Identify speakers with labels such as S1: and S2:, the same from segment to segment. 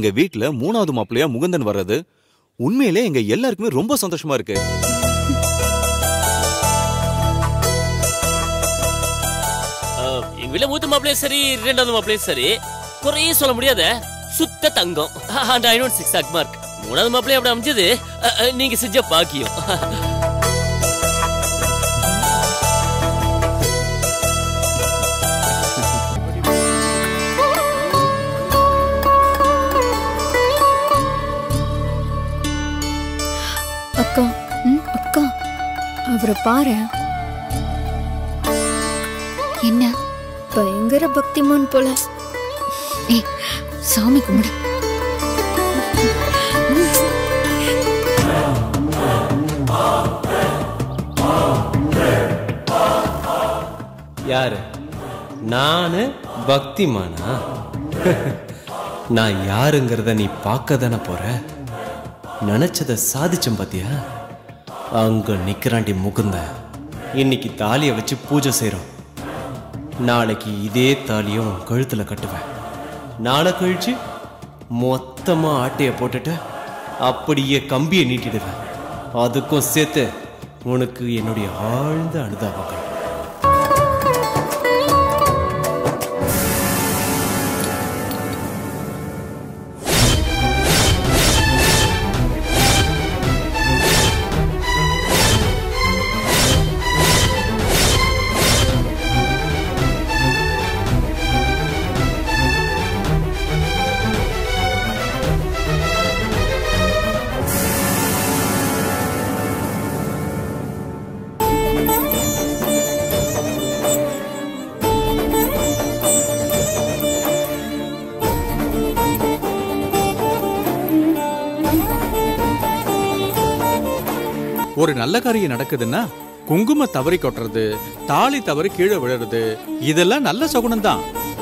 S1: எங்க வீட்ல மூணாவது மாப்பிள்ளையா முகுந்தன் வர்றது உண்மையிலே எங்க எல்லாருக்குமே ரொம்ப சந்தோஷமா இருக்கு
S2: அஹ், எங்க வீட்ல மூத்த மாப்பிளையும் சரி ரெண்டாவது மாப்பிளையும் சரி குறையே சொல்ல முடியாத சுத்த தங்கம் அண்ட் ஐ நோட் சிக்ஸ் அக்மார்க் மூணாவது மாப்பிள்ளை அப்படி அமைஞ்சது அஹ், அஹ், நீங்க செஞ்ச பாக்கியம்
S3: அக்கா ம் அக்கா அவரை பாரு என்ன பயங்கர பக்திமான் போல ஏய் சாமி கும்பிடு
S4: யாரு நானு பக்திமானா நான் யாருங்கிறத நீ பார்க்க தானே போற நினைச்சத சாதிச்சேன் பாத்தியா அங்க நிக்கிறாண்டி முகுந்த இன்னைக்கு தாலியை வச்சு பூஜை செய்றோம் நாளைக்கு இதே தாலியை உன் கழுத்துல கட்டுவேன் நாளை கழிச்சு மொத்தமா ஆட்டைய போட்டுட்டு அப்படியே கம்பியை நீட்டிடுவேன் அதுக்கும் சேர்த்து உனக்கு என்னுடைய ஆழ்ந்த அனுதாபங்கள்
S5: ஒரு நல்ல காரியம் நடக்குதுன்னா குங்கும தவறி கொட்டுறது தாலி தவறி கீழே விழுறது இதெல்லாம் நல்ல சகுனம் தான்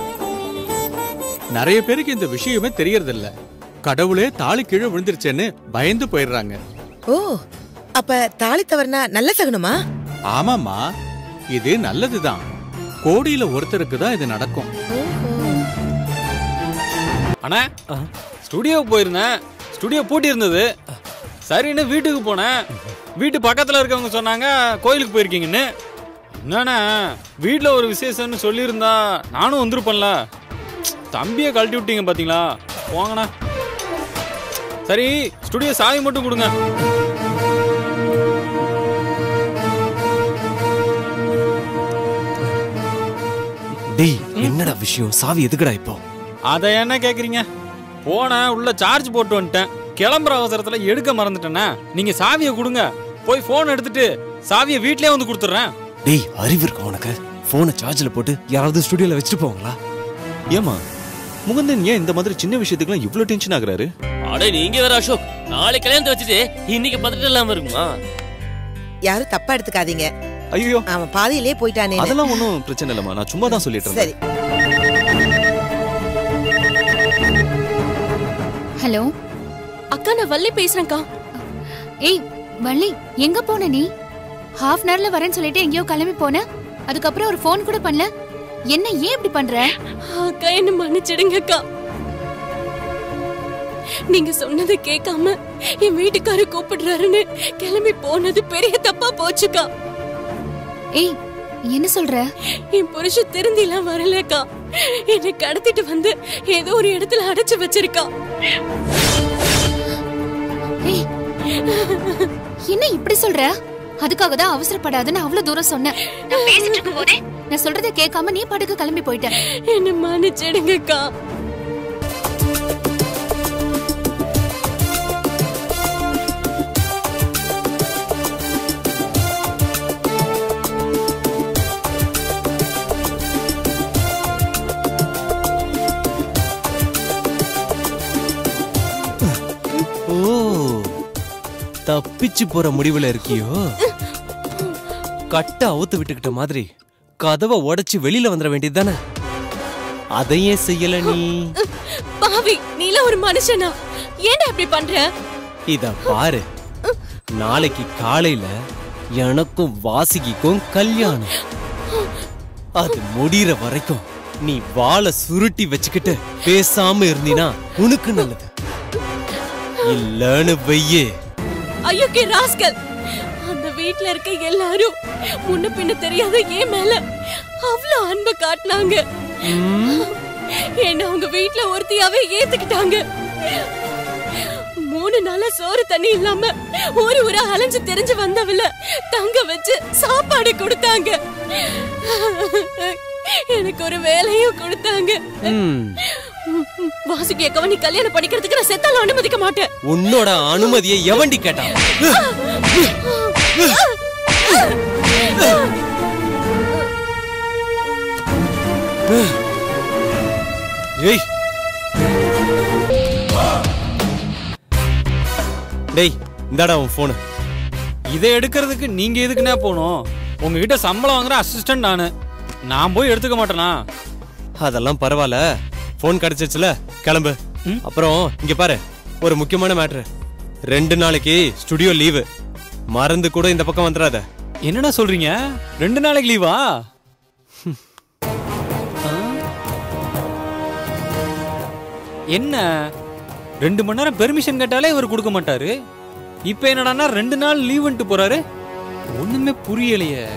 S5: நிறைய பேருக்கு இந்த விஷயமே தெரியறதில்ல கடவுளே தாலி கீழே விழுந்துருச்சேன்னு பயந்து போயிடுறாங்க
S6: ஓ அப்ப தாலி தவறுனா நல்ல சகுனமா
S5: ஆமாமா இது நல்லதுதான் கோடியில ஒருத்தருக்கு தான் இது நடக்கும்
S7: அண்ணா ஸ்டுடியோவுக்கு போயிருந்தேன் ஸ்டுடியோ பூட்டி இருந்தது சரின்னு வீட்டுக்கு போனேன் வீட்டு பக்கத்தில் இருக்கவங்க சொன்னாங்க கோயிலுக்கு போயிருக்கீங்கன்னு என்னண்ணா வீட்டில் ஒரு விசேஷம்னு சொல்லியிருந்தா நானும் வந்திருப்பேன்ல தம்பியை கழட்டி விட்டீங்க பார்த்தீங்களா போங்கண்ணா சரி ஸ்டுடியோ சாவி மட்டும் கொடுங்க
S4: டேய் என்னடா விஷயம் சாவி எதுக்குடா இப்போ
S7: அதை என்ன கேட்குறீங்க போனேன் உள்ள சார்ஜ் போட்டு வந்துட்டேன் கிளம்புற அவசரத்துல எடுக்க மறந்துட்டேன்னா நீங்க சாவியை கொடுங்க போய் ஃபோன் எடுத்துட்டு சாவியை வீட்லயே வந்து கொடுத்துட்றேன்
S4: டேய் அறிவு இருக்கா உனக்கு போனை சார்ஜ்ல போட்டு யாராவது ஸ்டுடியோல வச்சுட்டு போவாங்களா
S1: ஏமா முகுந்தன் ஏன் இந்த மாதிரி சின்ன விஷயத்துக்குலாம் இவ்ளோ டென்ஷன் ஆகுறாரு
S2: அட நீங்க வேற அசோக் நாளை கல்யாணத்தை வச்சுட்டு இன்னைக்கு பதட்டம் இல்லாம இருக்குமா
S6: யாரும் தப்பா எடுத்துக்காதீங்க
S1: ஐயோ
S6: அவன் பாதியிலே போயிட்டானே
S1: அதெல்லாம் ஒன்றும் பிரச்சனை இல்லைம்மா நான் சும்மா தான் சொல்லிட்டு இருந்தேன்
S6: சரி
S3: ஹலோ
S8: அக்கா நான் வள்ளி பேசுறேன்க்கா
S3: ஏய் வள்ளி எங்க போன நீ ஹாஃப் அன் ஹவர்ல வரேன்னு சொல்லிட்டு எங்கேயோ கிளம்பி போன அதுக்கப்புறம் ஒரு ஃபோன் கூட பண்ணல என்ன ஏன் இப்படி பண்ற
S8: அக்கா என்ன மன்னிச்சிடுங்க அக்கா நீங்க சொன்னதை கேட்காம என் வீட்டுக்காரர் கூப்பிடுறாருன்னு கிளம்பி போனது பெரிய தப்பா போச்சுக்கா
S3: ஏய் என்ன சொல்ற
S8: என் புருஷன் திருந்திலாம் வரலக்கா என்னை கடத்திட்டு வந்து ஏதோ ஒரு இடத்துல அடைச்சு வச்சிருக்கா
S3: ஏய் என்ன இப்படி சொல்ற அதுக்காக தான் அவசரப்படாதுன்னு அவ்வளவு தூரம் சொன்னேன் நான் பேசிட்டு இருக்கும்போதே நான் சொல்றதை கேட்காம நீ பாட்டுக்கு கிளம்பி போயிட்ட
S8: என்ன மன்னிச்சிடுங்கக்கா
S4: ஓ தப்பிச்சு போற முடிவுல இருக்கியோ கட்ட அவுத்து விட்டுக்கிட்ட மாதிரி கதவை உடைச்சு வெளியில வந்துட வேண்டியதுதானே அதையே செய்யல நீ
S8: பாவி நீல ஒரு மனுஷனா ஏன்டா இப்படி பண்ற
S4: இத பாரு நாளைக்கு காலையில எனக்கும் வாசுகிக்கும் கல்யாணம் அது முடியற வரைக்கும் நீ வாளை சுருட்டி வச்சுக்கிட்டு பேசாம இருந்தீனா உனக்கு நல்லது இல்லன்னு வெய்யே
S8: ஐயோ கே ராஸ்கல் அந்த வீட்ல இருக்க எல்லாரும் முன்ன பின்ன தெரியாத ஏன் மேல அவ்வளவு அன்பு காட்டினாங்க என்ன அவங்க வீட்ல ஒருத்தியாவே ஏத்துக்கிட்டாங்க மூணு நாளா சோறு தண்ணி இல்லாம ஒரு ஊரா அலைஞ்சு தெரிஞ்சு வந்தவள தங்க வச்சு சாப்பாடு கொடுத்தாங்க எனக்கு ஒரு வேலையும் கொடுத்தாங்க வாசுகி அக்காவை நீ கல்யாணம் பண்ணிக்கிறதுக்கு நான் செத்தாலும் அனுமதிக்க மாட்டேன்
S4: உன்னோட அனுமதியை எவண்டி கேட்டான் ஏய் டேய் இந்தாடா உன் போனு
S7: இதை எடுக்கிறதுக்கு நீங்க எதுக்குண்ணே போகணும் உங்ககிட்ட சம்பளம் வாங்குற அசிஸ்டன்ட் நானு நான் போய் எடுத்துக்க மாட்டேனா
S4: அதெல்லாம் பரவாயில்ல போன் கிடைச்சிச்சுல கிளம்பு அப்புறம் இங்க பாரு ஒரு முக்கியமான மேட்ரு ரெண்டு நாளைக்கு ஸ்டுடியோ லீவு மறந்து கூட இந்த பக்கம் வந்துடாத
S7: என்னடா சொல்றீங்க ரெண்டு நாளைக்கு லீவா என்ன ரெண்டு மணி நேரம் பெர்மிஷன் கேட்டாலே இவர் கொடுக்க மாட்டாரு இப்போ என்னடான்னா ரெண்டு நாள் லீவுன்ட்டு போறாரு ஒண்ணுமே புரியலையே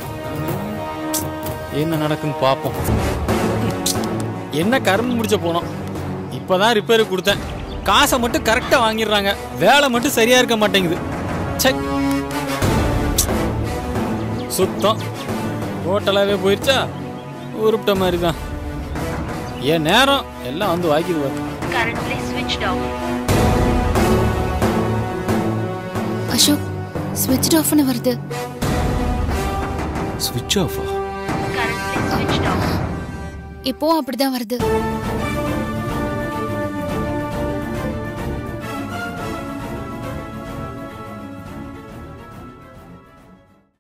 S7: என்ன நடக்குன்னு பார்ப்போம் என்ன கரும்பு முடிச்ச போனோம் இப்பதான் ரிப்பேருக்கு கொடுத்தேன் காசை மட்டும் கரெக்டா வாங்கிடுறாங்க வேலை மட்டும் சரியா இருக்க மாட்டேங்குது ச்சே சுத்தம் ஹோட்டலாவே போயிருச்சா உருப்பிட்ட மாதிரி தான் என் நேரம் எல்லாம் வந்து வாக்கிது பாரு
S3: அசோக் ஸ்விட்ச் ஆஃப்னு வருது
S1: ஸ்விட்ச் ஆஃபா
S3: இப்போ அப்படிதான் வருது